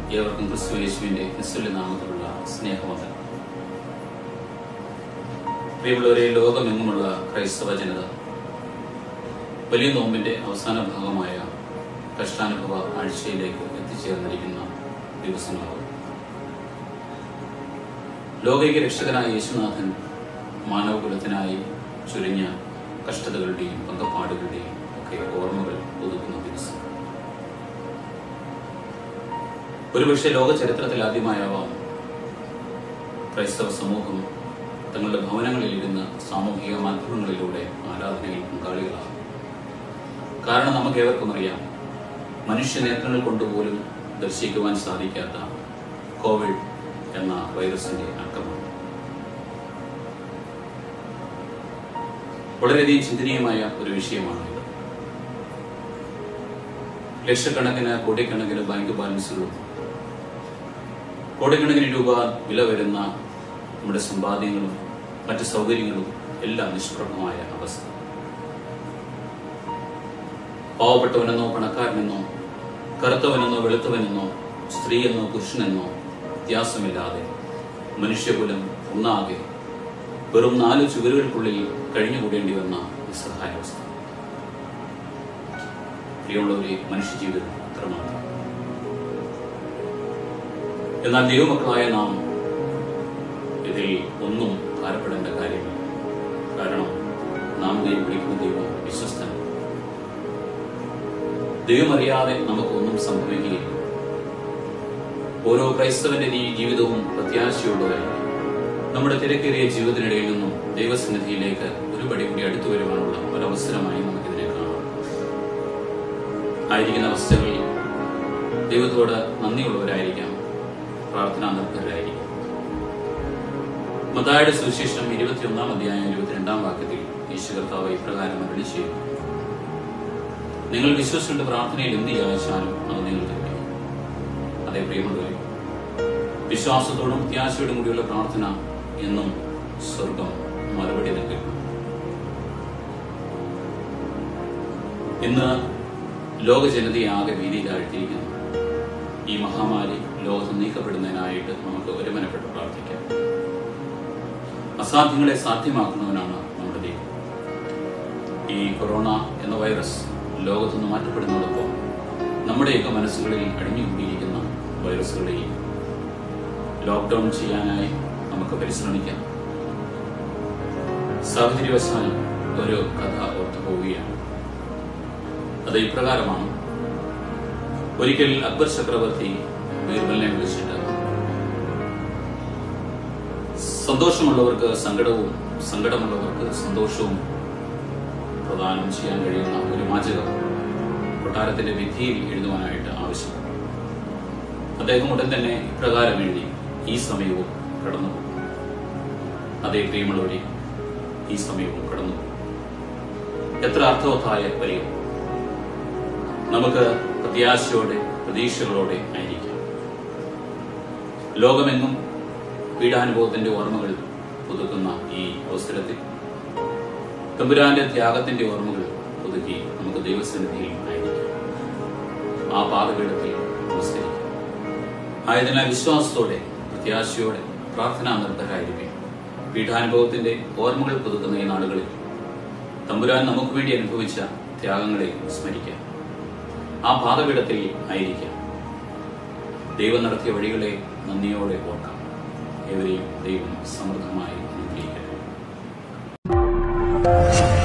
ഏവർക്കും ക്രിസ്തു യേശുവിന്റെ ക്രിസ്തുവിന്റെ നാമത്തിലുള്ള സ്നേഹവന്ദനം പ്രിയമുള്ളവരെ ലോകമെങ്ങുമുള്ള ക്രൈസ്തവ ജനത വലിയ നോമ്പിന്റെ അവസാന ഭാഗമായ കഷ്ടാനുഭവ ആഴ്ചയിലേക്ക് എത്തിച്ചേർന്നിരിക്കുന്ന ദിവസങ്ങളാണ് ലോകൈക രക്ഷകനായ യേശുനാഥൻ മാനവകുലത്തിനായി ചുരുങ്ങിയ കഷ്ടതകളുടെയും പങ്കപ്പാടുകളുടെയും ഒക്കെ ഓർമ്മകൾ പുതുക്കുന്ന ദിവസം ഒരുപക്ഷെ ലോക ചരിത്രത്തിൽ ആദ്യമായാവാം ക്രൈസ്തവ സമൂഹം തങ്ങളുടെ ഭവനങ്ങളിൽ ഇരുന്ന് സാമൂഹിക മാധ്യമങ്ങളിലൂടെ ആരാധനയിൽ പങ്കാളികളാകും കാരണം നമുക്ക് ഏവർക്കും അറിയാം മനുഷ്യ നേത്രങ്ങൾ കൊണ്ടുപോലും ദർശിക്കുവാൻ സാധിക്കാത്ത കോവിഡ് എന്ന വൈറസിന്റെ ആക്രമണം വളരെയധികം ചിന്തനീയമായ ഒരു വിഷയമാണ് ഇത് ലക്ഷക്കണക്കിന് കോടിക്കണക്കിന് ബാങ്ക് ബാലൻസുകളും കോടിക്കണക്കിന് രൂപ വില വരുന്ന നമ്മുടെ സമ്പാദ്യങ്ങളും മറ്റ് സൗകര്യങ്ങളും എല്ലാം നിഷ്പ്രഭമായ അവസ്ഥ പാവപ്പെട്ടവനെന്നോ പണക്കാരനെന്നോ കറുത്തവനെന്നോ വെളുത്തവനെന്നോ സ്ത്രീയെന്നോ പുരുഷനെന്നോ വ്യത്യാസമില്ലാതെ മനുഷ്യകുലം ഒന്നാകെ വെറും നാല് ചുവരുകൾക്കുള്ളിൽ കഴിഞ്ഞുകൂടേണ്ടി വന്ന നിസ്സഹായാവസ്ഥ പ്രിയമുള്ളവരെ മനുഷ്യജീവിതം അത്രമാത്രം എന്നാൽ ദൈവമക്കളായ നാം ഇതിൽ ഒന്നും ഭാരപ്പെടേണ്ട കാര്യമില്ല കാരണം നാം ദൈവം വിളിക്കുന്ന ദൈവം വിശ്വസ്തൻ ദൈവം അറിയാതെ നമുക്കൊന്നും സംഭവിക്കുകയില്ല ഓരോ ക്രൈസ്തവന്റെ ഈ ജീവിതവും പ്രത്യാശയുള്ളതായിരിക്കും നമ്മുടെ തിരക്കേറിയ ജീവിതത്തിനിടയിൽ നിന്നും ദൈവസന്നിധിയിലേക്ക് ഒരു പടി കൂടി അടുത്തു വരുവാനുള്ള ഒരവസരമായി നമുക്കിതിനെ കാണാം ആയിരിക്കുന്ന അവസ്ഥകളിൽ ദൈവത്തോട് നന്ദിയുള്ളവരായിരിക്കാം പ്രാർത്ഥനാ നിർഭരായിരിക്കും മതായുടെ സുവിശേഷം ഇരുപത്തിയൊന്നാം അധ്യായം ഇരുപത്തിരണ്ടാം വാക്യത്തിൽ യേശു കർത്താവ് ഇപ്രകാരം അരളി ചെയ്തു നിങ്ങൾ വിശ്വസിച്ചുകൊണ്ട് പ്രാർത്ഥനയിൽ എന്ത് യാചാലും അത് നിങ്ങൾക്ക് ലഭിക്കും അതേ പ്രിയമുള്ളവരെ വിശ്വാസത്തോടും പ്രത്യാശയോടും കൂടിയുള്ള പ്രാർത്ഥന എന്നും സ്വർഗം മറുപടി നൽകും ഇന്ന് ലോക ജനതയെ ആകെ ഭീതിയിലാഴ്ത്തിയിരിക്കുന്നു ഈ മഹാമാരി ലോകത്ത് നീക്കപ്പെടുന്നതിനായിട്ട് നമുക്ക് ഒരുമനപ്പെട്ട് പ്രാർത്ഥിക്കാം അസാധ്യങ്ങളെ സാധ്യമാക്കുന്നവനാണ് നമ്മുടെ ദൈവം ഈ കൊറോണ എന്ന വൈറസ് ലോകത്തുനിന്ന് മാറ്റപ്പെടുന്നതോടൊപ്പം നമ്മുടെയൊക്കെ മനസ്സുകളിൽ അടിഞ്ഞുകൂടിയിരിക്കുന്ന വൈറസുകളെയും ലോക്ക്ഡൌൺ ചെയ്യാനായി നമുക്ക് പരിശ്രമിക്കാം സാഹചര്യവശാൽ ഒരു കഥ ഓർത്തു പോവുകയാണ് അത് ഇപ്രകാരമാണ് ഒരിക്കൽ അക്ബർ ചക്രവർത്തി ബീർബലിനെ വിളിച്ചിട്ട് സന്തോഷമുള്ളവർക്ക് സങ്കടവും സങ്കടമുള്ളവർക്ക് സന്തോഷവും പ്രദാനം ചെയ്യാൻ കഴിയുന്ന ഒരു വാചകം കൊട്ടാരത്തിന്റെ വിധിയിൽ എഴുതുവാനായിട്ട് ആവശ്യപ്പെട്ടു അദ്ദേഹം ഉടൻ തന്നെ ഇപ്രകാരം എഴുതി ഈ സമയവും കടന്നുപോകും അതേ പ്രിയമുള്ളവരെ ഈ സമയവും കടന്നുപോകും എത്ര അർത്ഥവത്തായ വരിക നമുക്ക് പ്രത്യാശയോടെ പ്രതീക്ഷകളോടെ ആയിരിക്കാം ലോകമെങ്ങും പീഡാനുഭവത്തിന്റെ ഓർമ്മകൾ പുതുക്കുന്ന ഈ അവസരത്തിൽ തമ്പുരാന്റെ ത്യാഗത്തിന്റെ ഓർമ്മകൾ പുതുക്കി നമുക്ക് ദൈവസന്നിധിയിൽ ആയിരിക്കാം ആ പാതപീഠത്തിൽ നമസ്കരിക്കാം ആയതിനാൽ വിശ്വാസത്തോടെ പ്രത്യാശയോടെ പ്രാർത്ഥനാ നിർഭരായിരിക്കും പീഠാനുഭവത്തിന്റെ ഓർമ്മകൾ പുതുക്കുന്ന ഈ നാളുകളിൽ തമ്പുരാൻ നമുക്ക് വേണ്ടി അനുഭവിച്ച ത്യാഗങ്ങളെ സ്മരിക്കാം ആ പാതപീഠത്തിൽ ആയിരിക്കാം ദൈവം നടത്തിയ വഴികളെ നന്ദിയോടെ ഓർക്കാം ഏവരെയും ദൈവം സമൃദ്ധമായി അനുഗ്രഹിക്കട്ടെ